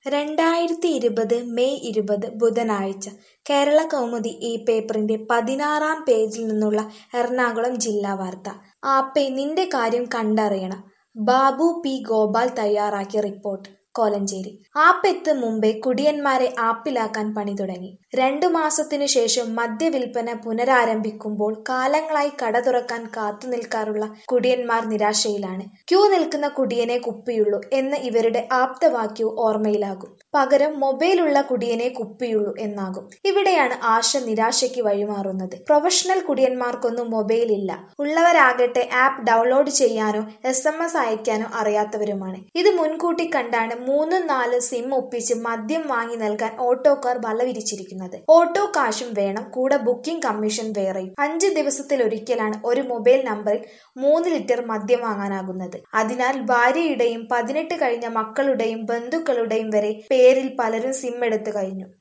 രണ്ടായിരത്തി ഇരുപത് മെയ് ഇരുപത് ബുധനാഴ്ച കേരളകൗമുദി ഈ പേപ്പറിന്റെ പതിനാറാം പേജിൽ നിന്നുള്ള എറണാകുളം ജില്ലാ വാർത്ത ആപ്പേ നിന്റെ കാര്യം കണ്ടറിയണം ബാബു പി ഗോപാൽ തയ്യാറാക്കിയ റിപ്പോർട്ട് കോലഞ്ചേരി ആപ്പെത്ത് മുമ്പേ കുടിയന്മാരെ ആപ്പിലാക്കാൻ പണി തുടങ്ങി രണ്ടു മാസത്തിനു ശേഷം മദ്യവിൽപ്പന പുനരാരംഭിക്കുമ്പോൾ കാലങ്ങളായി കട തുറക്കാൻ കാത്തു നിൽക്കാറുള്ള കുടിയന്മാർ നിരാശയിലാണ് ക്യൂ നിൽക്കുന്ന കുടിയനെ കുപ്പിയുള്ളൂ എന്ന ഇവരുടെ ആപ്തവാക്യവും ഓർമ്മയിലാകും പകരം മൊബൈലുള്ള കുടിയനെ കുപ്പിയുള്ളൂ എന്നാകും ഇവിടെയാണ് ആശ നിരാശയ്ക്ക് വഴിമാറുന്നത് പ്രൊഫഷണൽ കുടിയന്മാർക്കൊന്നും മൊബൈൽ ഇല്ല ഉള്ളവരാകട്ടെ ആപ്പ് ഡൗൺലോഡ് ചെയ്യാനോ എസ് എം എസ് അയക്കാനോ അറിയാത്തവരുമാണ് ഇത് മുൻകൂട്ടി കണ്ടാണ് മൂന്നും നാല് സിം ഒപ്പിച്ച് മദ്യം വാങ്ങി നൽകാൻ ഓട്ടോക്കാർ വലവിരിച്ചിരിക്കുന്നത് ഓട്ടോ കാശും വേണം കൂടെ ബുക്കിംഗ് കമ്മീഷൻ വേറെയും അഞ്ച് ദിവസത്തിലൊരിക്കലാണ് ഒരു മൊബൈൽ നമ്പറിൽ മൂന്ന് ലിറ്റർ മദ്യം വാങ്ങാനാകുന്നത് അതിനാൽ ഭാര്യയുടെയും പതിനെട്ട് കഴിഞ്ഞ മക്കളുടെയും ബന്ധുക്കളുടെയും വരെ പേരിൽ പലരും സിം എടുത്തു കഴിഞ്ഞു